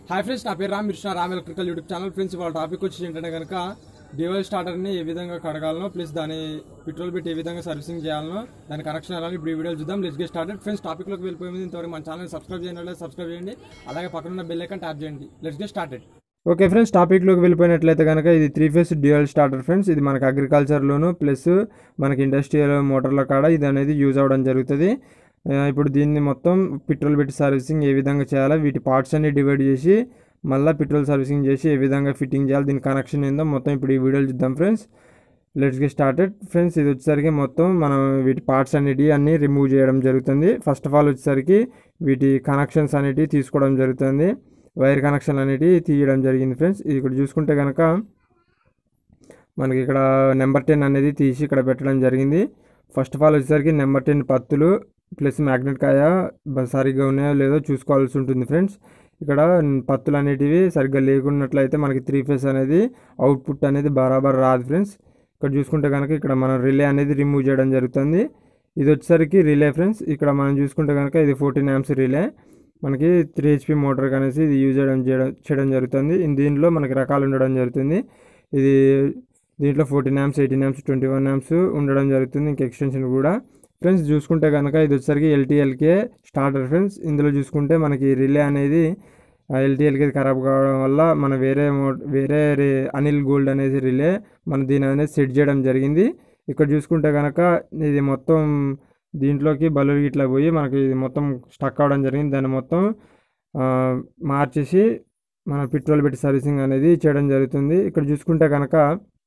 hi friends నా పేరు Ram Krishna Ram electrical YouTube channel friends వాళ్ళ టాపిక్ వచ్చి ఏంటంటే కనుక డివైల్ స్టార్టర్ని ఏ విధంగా కడగాలనో ప్లస్ దాని పెట్రోల్ పెట్టి ఏ విధంగా సర్వీసింగ్ చేయాలనో దాని కనెక్షన్ ఎలా ఇప్పుడు ఈ వీడియో చూద్దాం లెట్స్ గెట్ స్టార్టెడ్ ఫ్రెండ్స్ టాపిక్లోకి వెళ్ళిపోయే ముందు ఇంతవరకు మన ఛానల్ సబ్స్క్రైబ్ చేయండి సబ్స్క్రైబ్ చేయండి అలాగే పక్కన ఉన్న బెల్ ఐకాన్ ట్యాప్ చేయండి let's get started okay friends టాపిక్లోకి వెళ్ళిపోయినట్లయితే కనుక ఇది three phase dual starter friends ఇది మనకి అగ్రికల్చర్లోను ప్లస్ మనకి ఇండస్ట్రియల్ మోటార్ల కాడ ఇది అనేది యూజ్ అవ్వడం జరుగుతుంది ఆ, ఇప్పుడు దీన్ని మొత్తం పెట్రోల్ పెట్టి సర్వీసింగ్ ఏ విధంగా చేయాలో వీటి పార్ట్స్ అన్ని డివైడ్ చేసి మళ్ళీ పెట్రోల్ సర్వీసింగ్ చేసి ఏ విధంగా ఫిట్టింగ్ చేయాలి దీని కనెక్షన్ ఏందో మొత్తం ఇప్పుడు ఈ వీడియోలు చూద్దాం friends let's get started friends ఇది వచ్చేసరికి మొత్తం మనం వీటి పార్ట్స్ అన్నిటి అన్ని రిమూవ్ చేయడం జరుగుతుంది ఫస్ట్ ఆఫ్ ఆల్ వచ్చేసరికి వీటి కనెక్షన్స్ అనేటివి తీసుకోవడం జరుగుతుంది వైర్ కనెక్షన్ అనేటివి తీయడం జరిగింది ఫ్రెండ్స్ ఇది ఇక్కడ చూసుకుంటే కనుక మనకి ఇక్కడ నెంబర్ టెన్ అనేది తీసి ఇక్కడ పెట్టడం జరిగింది ఫస్ట్ ఆఫ్ ఆల్ వచ్చేసరికి నెంబర్ టెన్ పత్తులు ప్లస్ మ్యాగ్నెట్ కాయ బ- సరిగ్గా ఉన్నాయో లేదో చూసుకోవాల్సి ఉంటుంది ఫ్రెండ్స్ ఇక్కడ పత్తులు అనేటివి సరిగ్గా లేకున్నట్లయితే మనకి త్రీ ఫేస్ అనేది అవుట్పుట్ అనేది బరాబర్ రాదు ఫ్రెండ్స్ ఇక్కడ చూసుకుంటే కనుక ఇక్కడ మనం రిలే అనేది రిమూవ్ చేయడం జరుగుతుంది ఇది వచ్చేసరికి రిలే ఫ్రెండ్స్ ఇక్కడ మనం చూసుకుంటే కనుక ఇది ఫోర్టీన్ యామ్స్ రిలే మనకి త్రీ హెచ్పి మోటార్ అనేసి ఇది యూజ్ చేయడం చేయడం చేయడం జరుగుతుంది ఇన్ దీనిలో మనకి రకాలు ఉండడం జరుగుతుంది ఇది దీంట్లో fourteen amps eighteen amps twenty one amps ఉండడం జరుగుతుంది ఇంక ఎక్స్టెన్షన్ కూడా ఫ్రెండ్స్ చూసుకుంటే కనుక ఇది వచ్చేసరికి ఎల్టీఎల్కే స్టార్టర్ ఫ్రెండ్స్ ఇందులో చూసుకుంటే మనకి రిలే అనేది ఎల్టీఎల్కి ఖరాబ్ కావడం వల్ల మన వేరే మో వేరే రి- అనిల్ గోల్డ్ అనేది రిలే మన దీని అనేది సెట్ చేయడం జరిగింది ఇక్కడ చూసుకుంటే కనుక ఇది మొత్తం దీంట్లోకి బల్లులు ఇట్లా పోయి మనకి ఇది మొత్తం స్టక్ అవ్వడం జరిగింది దాన్ని మొత్తం ఆ, మార్చేసి మన పెట్రోల్ పెట్టి సర్వీసింగ్ అనేది చేయడం జరుగుతుంది ఇక్కడ చూసుకుంటే కనుక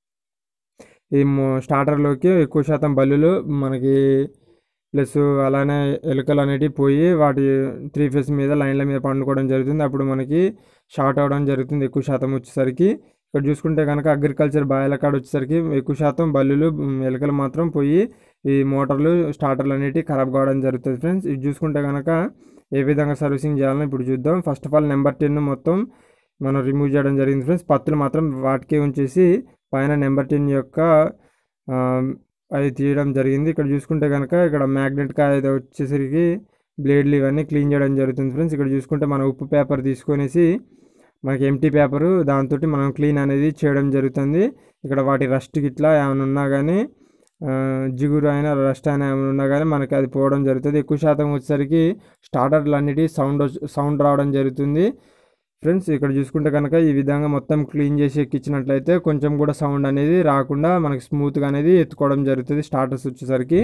ఈ మో- స్టార్టర్లోకి ఎక్కువ శాతం బల్లులు మనకి ప్లస్ అలానే ఎలుకలు అనేటివి పోయి వాటి త్రీ ఫేస్ మీద లైన్ల మీద పండుకోవడం జరుగుతుంది అప్పుడు మనకి షార్ట్ అవ్వడం జరుగుతుంది ఎక్కువ శాతం వచ్చేసరికి ఇక్కడ చూసుకుంటే కనుక అగ్రికల్చర్ బాయిల కాడ వచ్చేసరికి ఎక్కువ శాతం బల్లులు మ్, ఎలుకలు మాత్రం పోయి ఈ మోటార్లు స్టార్టర్లు అనేటివి ఖరాబ్ కావడం జరుగుతుంది ఫ్రెండ్స్ ఇది చూసుకుంటే కనుక ఏ విధంగా సర్వీసింగ్ చేయాలని ఇప్పుడు చూద్దాం first of all number ten మొత్తం మనం రిమూవ్ చేయడం జరిగింది ఫ్రెండ్స్ పత్తులు మాత్రం వాటికే ఉంచేసి పైన నెంబర్ టెన్ యొక్క ఆ, అది తీయడం జరిగింది ఇక్కడ చూసుకుంటే కనుక ఇక్కడ మ్యాగ్నెట్ కాయ ఇది వచ్చేసరికి బ్లేడ్లు ఇవన్నీ క్లీన్ చేయడం జరుగుతుంది ఫ్రెండ్స్ ఇక్కడ చూసుకుంటే మన ఉప్పు పేపర్ తీసుకొనేసి మనకి ఎంటీ పేపరు దాంతో మనం క్లీన్ అనేది చేయడం జరుగుతుంది ఇక్కడ వాటి రస్ట్ గిట్లా ఏమైనా ఉన్నా కానీ ఆ, జిగురు అయినా రస్ట్ అయినా ఏమైనా ఉన్నా కానీ మనకి అది పోవడం జరుగుతుంది ఎక్కువ శాతం వచ్చేసరికి స్టార్టర్లు అన్నిటి సౌండ్ సౌండ్ రావడం జరుగుతుంది ఫ్రెండ్స్ ఇక్కడ చూసుకుంటే కనుక ఈ విధంగా మొత్తం క్లీన్ చేసి ఎక్కించినట్లయితే కొంచెం కూడా సౌండ్ అనేది రాకుండా మనకి స్మూత్గా అనేది ఎత్తుకోవడం జరుగుతుంది స్టార్టర్స్ వచ్చేసరికి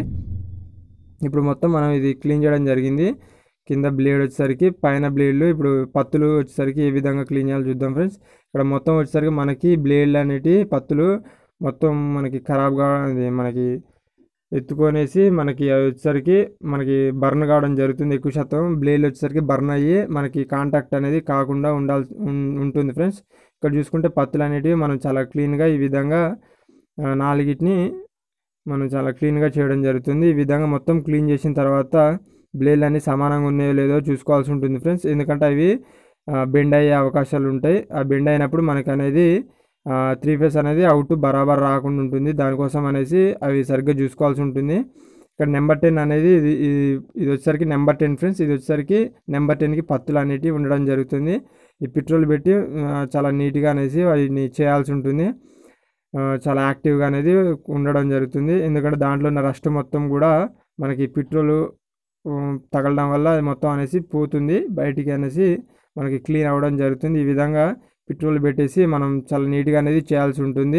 ఇప్పుడు మొత్తం మనం ఇది క్లీన్ చేయడం జరిగింది కింద బ్లేడ్ వచ్చేసరికి పైన బ్లేడ్లు ఇప్పుడు పత్తులు వచ్చేసరికి ఏ విధంగా క్లీన్ చేయాలో చూద్దాం ఫ్రెండ్స్ ఇక్కడ మొత్తం వచ్చేసరికి మనకి బ్లేడ్లు అనేటి పత్తులు మొత్తం మనకి ఖరాబ్గా అది మనకి ఎత్తుకొనేసి మనకి అవి వచ్చేసరికి మనకి బర్న్ కావడం జరుగుతుంది ఎక్కువ శాతం బ్లేడ్లు వచ్చేసరికి బర్న్ అయ్యి మనకి కాంటాక్ట్ అనేది కాకుండా ఉండాల్సి ఉం- ఉంటుంది ఫ్రెండ్స్ ఇక్కడ చూసుకుంటే పత్తులు అనేటివి మనం చాలా క్లీన్గా ఈ విధంగా ఆ, నాలుగిటిని మనం చాలా క్లీన్గా చేయడం జరుగుతుంది ఈ విధంగా మొత్తం క్లీన్ చేసిన తర్వాత బ్లేడ్లు అన్ని సమానంగా ఉన్నాయో లేదో చూసుకోవాల్సి ఉంటుంది ఫ్రెండ్స్ ఎందుకంటే అవి బెండ్ అయ్యే అవకాశాలు ఉంటాయి ఆ బెండ్ అయినప్పుడు మనకి అనేది త్రీ ఫేస్ అనేది అవుట్ బరాబర్ రాకుండా ఉంటుంది దానికోసం అనేసి అవి సరిగ్గా చూసుకోవాల్సి ఉంటుంది ఇక్కడ నెంబర్ టెన్ అనేది ఇది ఇది- ఇది వచ్చేసరికి నెంబర్ టెన్ ఫ్రెండ్స్ ఇది వచ్చేసరికి నెంబర్ టెన్కి పత్తులు అనేటివి ఉండడం జరుగుతుంది ఈ పెట్రోల్ పెట్టి ఆ, చాలా నీట్గా అనేసి వాటిని చేయాల్సి ఉంటుంది ఆ, చాలా యాక్టివ్గా అనేది ఉండడం జరుగుతుంది ఎందుకంటే దాంట్లో ఉన్న రస్ట్ మొత్తం కూడా మనకి పెట్రోల్ తగలడం వల్ల అది మొత్తం అనేసి పోతుంది బయటికి అనేసి మనకి క్లీన్ అవ్వడం జరుగుతుంది ఈ విధంగా పెట్రోల్ పెట్టేసి మనం చాలా నీట్గా అనేది చేయాల్సి ఉంటుంది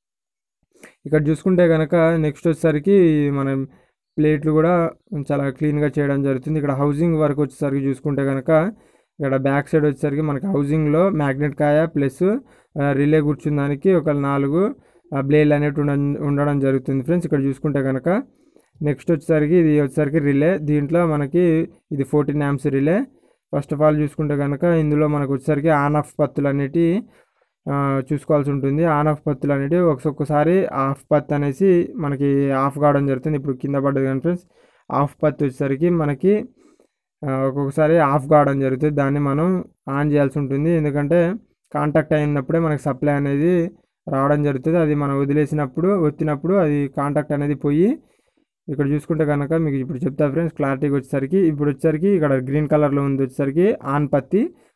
ఇక్కడ చూసుకుంటే కనుక నెక్స్ట్ వచ్చేసరికి మనం ప్లేట్లు కూడా చాలా క్లీన్గా చేయడం జరుగుతుంది ఇక్కడ హౌసింగ్ వర్క్ వచ్చేసరికి చూసుకుంటే కనుక ఇక్కడ బ్యాక్ సైడ్ వచ్చేసరికి మనకి హౌసింగ్లో మ్యాగ్నెట్ కాయ ప్లస్ రిలే కూర్చున్న దానికి ఒక నాలుగు బ్లేడ్లు అనేవి ఉండ ఉండడం జరుగుతుంది ఫ్రెండ్స్ ఇక్కడ చూసుకుంటే కనుక నెక్స్ట్ వచ్చేసరికి ఇది వచ్చేసరికి రిలే దీంట్లో మనకి ఇది fourteen amps relay first of all చూసుకుంటే కనుక ఇందులో మనకు వచ్చేసరికి ఆన్ ఆఫ్ పత్తులు అనేటి ఆ, చూసుకోవాల్సి ఉంటుంది ఆన్ ఆఫ్ పత్తులు అనేటివి ఒక్కొక్కసారి ఆఫ్ పత్ అనేసి మనకి ఆఫ్ కావడం జరుగుతుంది ఇప్పుడు కింద పడ్డది కానీ ఫ్రెండ్స్ ఆఫ్ పత్ వచ్చేసరికి మనకి ఆ, ఒక్కొక్కసారి ఆఫ్ కావడం జరుగుతుంది దాన్ని మనం ఆన్ చేయాల్సి ఉంటుంది ఎందుకంటే కాంటాక్ట్ అయినప్పుడే మనకి సప్లై అనేది రావడం జరుగుతుంది అది మనం వదిలేసినప్పుడు వచ్చినప్పుడు అది కాంటాక్ట్ అనేది పోయి ఇక్కడ చూసుకుంటే కనుక మీకు ఇప్పుడు చెప్తా ఫ్రెండ్స్ క్లారిటీగా వచ్చేసరికి ఇప్పుడు వచ్చేసరికి ఇక్కడ గ్రీన్ కలర్లో ఉంది వచ్చేసరికి ఆన్ పత్తి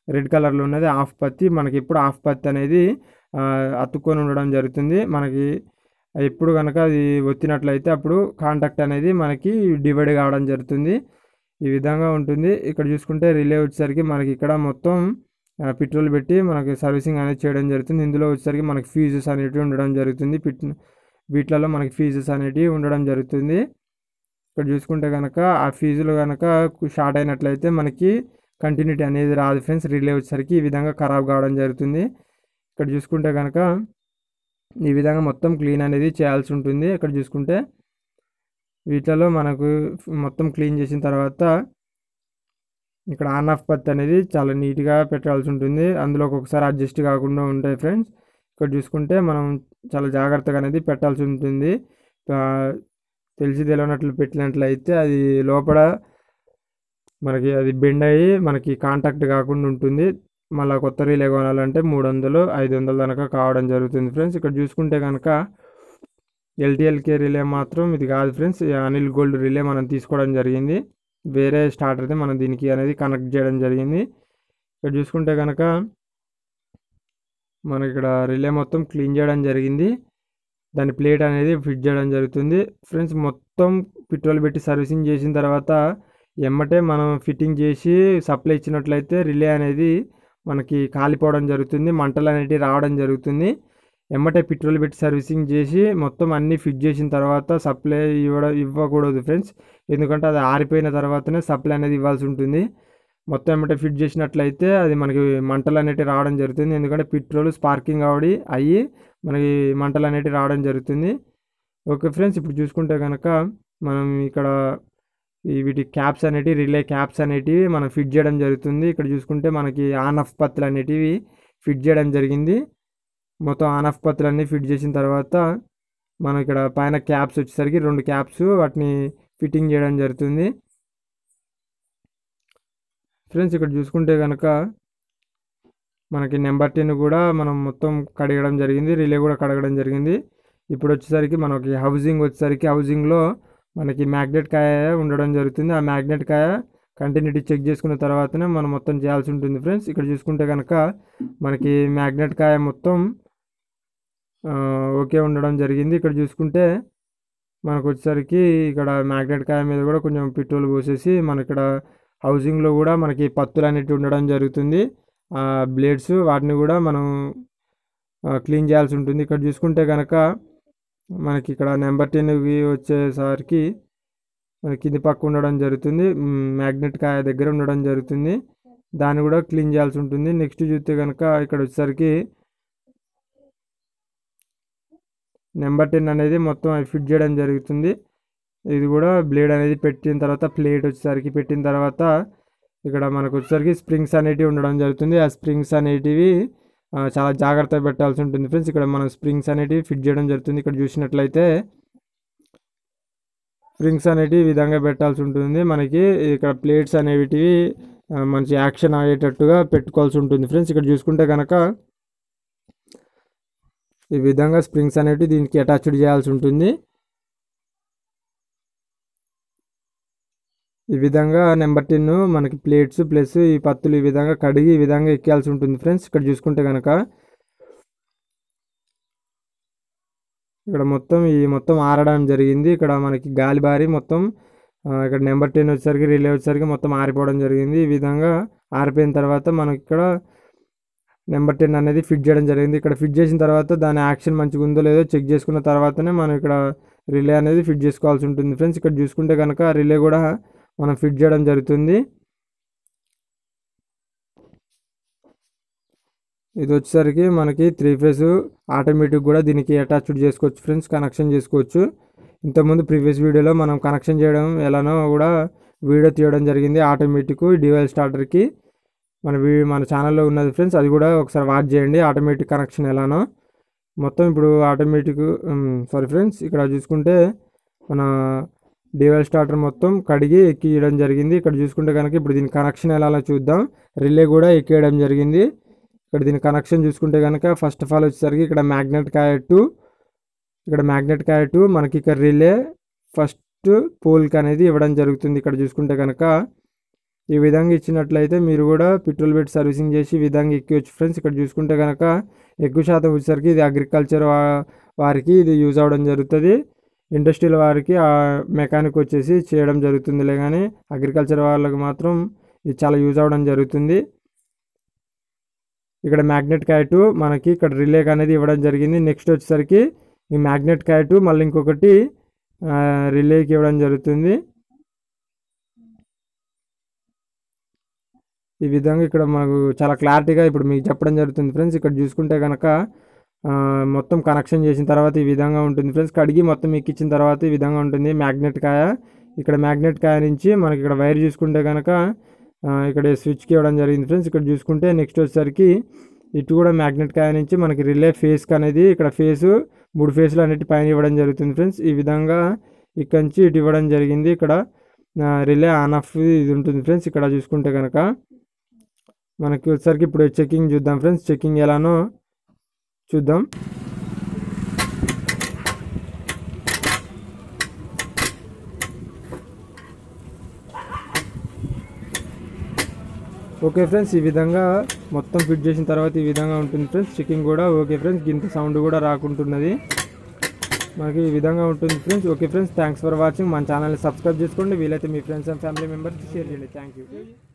రెడ్ కలర్లో ఉన్నది ఆఫ్ పత్తి మనకి ఇప్పుడు ఆఫ్ పత్తి అనేది ఆ, అతుక్కొని ఉండడం జరుగుతుంది మనకి ఎప్పుడు కనుక అది ఒత్తినట్లయితే అప్పుడు కాంటాక్ట్ అనేది మనకి డివైడ్ కావడం జరుగుతుంది ఈ విధంగా ఉంటుంది ఇక్కడ చూసుకుంటే రిలే వచ్చేసరికి మనకి ఇక్కడ మొత్తం ఆ, పెట్రోల్ పెట్టి మనకి సర్వీసింగ్ అనేది చేయడం జరుగుతుంది ఇందులో వచ్చేసరికి మనకి ఫీజెస్ అనేటివి ఉండడం జరుగుతుంది పిట్ వీటిలలో మనకి ఫీజెస్ అనేటివి ఉండడం జరుగుతుంది ఇక్కడ చూసుకుంటే కనుక ఆ ఫీజులు కనుక షార్ట్ అయినట్లయితే మనకి కంటిన్యూటీ అనేది రాదు ఫ్రెండ్స్ రిలే వచ్చేసరికి ఈ విధంగా ఖరాబ్ కావడం జరుగుతుంది ఇక్కడ చూసుకుంటే కనుక ఈ విధంగా మొత్తం క్లీన్ అనేది చేయాల్సి ఉంటుంది ఇక్కడ చూసుకుంటే వీటిలో మనకు మొత్తం క్లీన్ చేసిన తర్వాత ఇక్కడ ఆన్ ఆఫ్ పత్ అనేది చాలా నీట్గా పెట్టాల్సి ఉంటుంది అందులో ఒక్కొక్కసారి అడ్జస్ట్ కాకుండా ఉంటాయి ఫ్రెండ్స్ ఇక్కడ చూసుకుంటే మనం చాలా జాగ్రత్తగా అనేది పెట్టాల్సి ఉంటుంది ఆ, తెలిసి తెలియనట్లు పెట్టినట్లయితే అది లోపల మనకి అది బెండ్ అయ్యి మనకి కాంటాక్ట్ కాకుండా ఉంటుంది మళ్ళీ కొత్త రీలే కొనాలంటే మూడు వందలు ఐదు వందల దాకా కావడం జరుగుతుంది ఫ్రెండ్స్ ఇక్కడ చూసుకుంటే కనుక ఎల్టీఎల్కే రిలే మాత్రం ఇది కాదు ఫ్రెండ్స్ ఈ అనిల్ గోల్డ్ రిలే మనం తీసుకోవడం జరిగింది వేరే స్టార్టర్ది మనం దీనికి అనేది కనెక్ట్ చేయడం జరిగింది ఇక్కడ చూసుకుంటే కనుక మనకి ఇక్కడ రిలే మొత్తం క్లీన్ చేయడం జరిగింది దాని ప్లేట్ అనేది ఫిట్ చేయడం జరుగుతుంది ఫ్రెండ్స్ మొత్తం పెట్రోల్ పెట్టి సర్వీసింగ్ చేసిన తర్వాత ఎమ్మటే మనం ఫిట్టింగ్ చేసి సప్లై ఇచ్చినట్లయితే రిలే అనేది మనకి కాలిపోవడం జరుగుతుంది మంటలు అనేటివి రావడం జరుగుతుంది ఎమ్మటే పెట్రోల్ పెట్టి సర్వీసింగ్ చేసి మొత్తం అన్నీ ఫిట్ చేసిన తర్వాత సప్లై ఇవ్వడం ఇవ్వకూడదు ఫ్రెండ్స్ ఎందుకంటే అది ఆరిపోయిన తర్వాతనే సప్లై అనేది ఇవ్వాల్సి ఉంటుంది మొత్తం ఎమ్మటే ఫిట్ చేసినట్లయితే అది మనకి మంటలు అనేటివి రావడం జరుగుతుంది ఎందుకంటే పెట్రోల్ స్పార్కింగ్ అవడి అయ్యి మనకి మంటలు అనేటివి రావడం జరుగుతుంది ఓకే ఫ్రెండ్స్ ఇప్పుడు చూసుకుంటే కనుక మనం ఇక్కడ ఈ వీటి క్యాప్స్ అనేటివి రిలే క్యాప్స్ అనేటివి మనం ఫిట్ చేయడం జరుగుతుంది ఇక్కడ చూసుకుంటే మనకి ఆన్ ఆఫ్ పత్తులు అనేటివి ఫిట్ చేయడం జరిగింది మొత్తం ఆన్ ఆఫ్ పత్తులు అన్నీ ఫిట్ చేసిన తర్వాత మనం ఇక్కడ పైన క్యాప్స్ వచ్చేసరికి రెండు క్యాప్స్ వాటిని ఫిట్టింగ్ చేయడం జరుగుతుంది ఫ్రెండ్స్ ఇక్కడ చూసుకుంటే కనుక మనకి నెంబర్ టెన్ కూడా మనం మొత్తం కడగడం జరిగింది రిలే కూడా కడగడం జరిగింది ఇప్పుడు వచ్చేసరికి మనకి హౌసింగ్ వచ్చేసరికి హౌసింగ్లో మనకి మ్యాగ్నెట్ కాయ ఉండడం జరుగుతుంది ఆ మ్యాగ్నెట్ కాయ కంటిన్యూటీ చెక్ చేసుకున్న తర్వాతనే మనం మొత్తం చేయాల్సి ఉంటుంది ఫ్రెండ్స్ ఇక్కడ చూసుకుంటే కనుక మనకి మ్యాగ్నెట్ కాయ మొత్తం ఆ, ఓకే ఉండడం జరిగింది ఇక్కడ చూసుకుంటే మనకు వచ్చేసరికి ఇక్కడ మ్యాగ్నెట్ కాయ మీద కూడా కొంచెం పెట్రోల్ పోసేసి మన ఇక్కడ హౌసింగ్లో కూడా మనకి పత్తులు అనేటివి ఉండడం జరుగుతుంది ఆ బ్లేడ్స్ వాటిని కూడా మనం క్లీన్ చేయాల్సి ఉంటుంది ఇక్కడ చూసుకుంటే కనుక మనకి ఇక్కడ నెంబర్ టెన్కి వచ్చేసరికి మన కింది పక్క ఉండడం జరుగుతుంది మ్యాగ్నెట్ కాయ దగ్గర ఉండడం జరుగుతుంది దాన్ని కూడా క్లీన్ చేయాల్సి ఉంటుంది నెక్స్ట్ చూస్తే కనుక ఇక్కడ వచ్చేసరికి నెంబర్ టెన్ అనేది మొత్తం అది ఫిట్ చేయడం జరుగుతుంది ఇది కూడా బ్లేడ్ అనేది పెట్టిన తర్వాత ప్లేట్ వచ్చేసరికి పెట్టిన తర్వాత ఇక్కడ మనకు వచ్చేసరికి స్ప్రింగ్స్ అనేటివి ఉండడం జరుగుతుంది ఆ స్ప్రింగ్స్ అనేటివి ఆ, చాలా జాగ్రత్తగా పెట్టాల్సి ఉంటుంది ఫ్రెండ్స్ ఇక్కడ మనం స్ప్రింగ్స్ అనేటివి ఫిట్ చేయడం జరుగుతుంది ఇక్కడ చూసినట్లయితే స్ప్రింగ్స్ అనేటివి ఈ విధంగా పెట్టాల్సి ఉంటుంది మనకి ఇక్కడ ప్లేట్స్ అనేటివి ఆ, మంచి యాక్షన్ అయ్యేటట్టుగా పెట్టుకోవాల్సి ఉంటుంది ఫ్రెండ్స్ ఇక్కడ చూసుకుంటే కనుక ఈ విధంగా స్ప్రింగ్స్ అనేటివి దీనికి అటాచ్డ్ చేయాల్సి ఉంటుంది ఈ విధంగా నెంబర్ టెన్ మనకి ప్లేట్స్ ప్లస్ ఈ పత్తులు ఈ విధంగా కడిగి ఈ విధంగా ఎక్కాల్సి ఉంటుంది ఫ్రెండ్స్ ఇక్కడ చూసుకుంటే కనుక ఇక్కడ మొత్తం ఈ మొత్తం ఆరడం జరిగింది ఇక్కడ మనకి గాలి బారి మొత్తం ఆ, ఇక్కడ నెంబర్ టెన్ వచ్చేసరికి రిలే వచ్చేసరికి మొత్తం ఆరిపోవడం జరిగింది ఈ విధంగా ఆరిపోయిన తర్వాత మనకి ఇక్కడ నెంబర్ టెన్ అనేది ఫిట్ చేయడం జరిగింది ఇక్కడ ఫిట్ చేసిన తర్వాత దాని యాక్షన్ మంచిగా ఉందో లేదో చెక్ చేసుకున్న తర్వాతనే మనం ఇక్కడ రిలే అనేది ఫిట్ చేసుకోవాల్సి ఉంటుంది ఫ్రెండ్స్ ఇక్కడ చూసుకుంటే కనుక రిలే కూడా మనం ఫిట్ చేయడం జరుగుతుంది ఇది వచ్చేసరికి మనకి త్రీ ఫేజ్ ఆటోమేటిక్ కూడా దీనికి అటాచ్డ్ చేసుకోవచ్చు ఫ్రెండ్స్ కనెక్షన్ చేసుకోవచ్చు ఇంతకుముందు ప్రీవియస్ వీడియోలో మనం కనెక్షన్ చేయడం ఎలానో కూడా వీడియో తీయడం జరిగింది ఆటోమేటిక్ డివైల్ స్టార్టర్కి మన వీ మన ఛానల్లో ఉన్నది ఫ్రెండ్స్ అది కూడా ఒకసారి వాచ్ చేయండి ఆటోమేటిక్ కనెక్షన్ ఎలానో మొత్తం ఇప్పుడు ఆటోమేటిక్ సారీ ఫ్రెండ్స్ ఇక్కడ చూసుకుంటే మన డివైల్ స్టార్టర్ మొత్తం కడిగి ఎక్కియడం జరిగింది ఇక్కడ చూసుకుంటే కనుక ఇప్పుడు దీని కనెక్షన్ ఎలా చూద్దాం రిలే కూడా ఎక్కేయడం జరిగింది ఇక్కడ దీని కనెక్షన్ చూసుకుంటే కనుక ఫస్ట్ ఆఫ్ ఆల్ వచ్చేసరికి ఇక్కడ మ్యాగ్నెట్ కాయ టు ఇక్కడ మ్యాగ్నెట్ కాయ టు మనకి ఇక్కడ రిలే ఫస్ట్ పోల్కి అనేది ఇవ్వడం జరుగుతుంది ఇక్కడ చూసుకుంటే కనుక ఈ విధంగా ఇచ్చినట్లయితే మీరు కూడా పెట్రోల్ పెట్టి సర్వీసింగ్ చేసి ఈ విధంగా ఎక్కివచ్చు ఫ్రెండ్స్ ఇక్కడ చూసుకుంటే కనుక ఎక్కువ శాతం వచ్చేసరికి ఇది అగ్రికల్చర్ వారికి ఇది యూజ్ అవ్వడం జరుగుతుంది ఇండస్ట్రియల్ వారికి ఆ మెకానిక్ వచ్చేసి చేయడం జరుగుతుందిలే కానీ అగ్రికల్చర్ వాళ్ళకి మాత్రం ఇది చాలా యూజ్ అవ్వడం జరుగుతుంది ఇక్కడ మ్యాగ్నెట్ క్యాటు మనకి ఇక్కడ రిలేక్ అనేది ఇవ్వడం జరిగింది నెక్స్ట్ వచ్చేసరికి ఈ మ్యాగ్నెట్ క్యాటు మళ్ళీ ఇంకొకటి ఆ, రిలేకి ఇవ్వడం జరుగుతుంది ఈ విధంగా ఇక్కడ మనకు చాలా క్లారిటీగా ఇప్పుడు మీకు చెప్పడం జరుగుతుంది ఫ్రెండ్స్ ఇక్కడ చూసుకుంటే కనుక ఆ, మొత్తం కనెక్షన్ చేసిన తర్వాత ఈ విధంగా ఉంటుంది ఫ్రెండ్స్ కడిగి మొత్తం ఎక్కించిన తర్వాత ఈ విధంగా ఉంటుంది మ్యాగ్నెట్ కాయ ఇక్కడ మ్యాగ్నెట్ కాయ నుంచి మనకి ఇక్కడ వైర్ చూసుకుంటే కనుక ఆ, ఇక్కడ స్విచ్కి ఇవ్వడం జరిగింది ఫ్రెండ్స్ ఇక్కడ చూసుకుంటే నెక్స్ట్ వచ్చేసరికి ఇటు కూడా మ్యాగ్నెట్ కాయ నుంచి మనకి రిలే ఫేస్కి అనేది ఇక్కడ ఫేసు మూడు ఫేస్లు అన్నిటి పైన ఇవ్వడం జరుగుతుంది ఫ్రెండ్స్ ఈ విధంగా ఇక్కడ నుంచి ఇటు ఇవ్వడం జరిగింది ఇక్కడ రిలే ఆన్ ఆఫ్ ఇది ఉంటుంది ఫ్రెండ్స్ ఇక్కడ చూసుకుంటే కనుక మనకి వచ్చేసరికి ఇప్పుడు చెకింగ్ చూద్దాం ఫ్రెండ్స్ చెకింగ్ ఎలానో చూద్దాం ఓకే ఫ్రెండ్స్ ఈ విధంగా మొత్తం ఫిట్ చేసిన తర్వాత ఈ విధంగా ఉంటుంది ఫ్రెండ్స్ చెకింగ్ కూడా ఓకే ఫ్రెండ్స్ ఇంత సౌండ్ కూడా రాకుంటున్నది మనకి ఈ విధంగా ఉంటుంది friends okay friends thanks for watching మన ఛానల్ని సబ్స్క్రైబ్ చేసుకోండి వీలైతే మీ friends and family members share చేయండి థ్యాంక్ యూ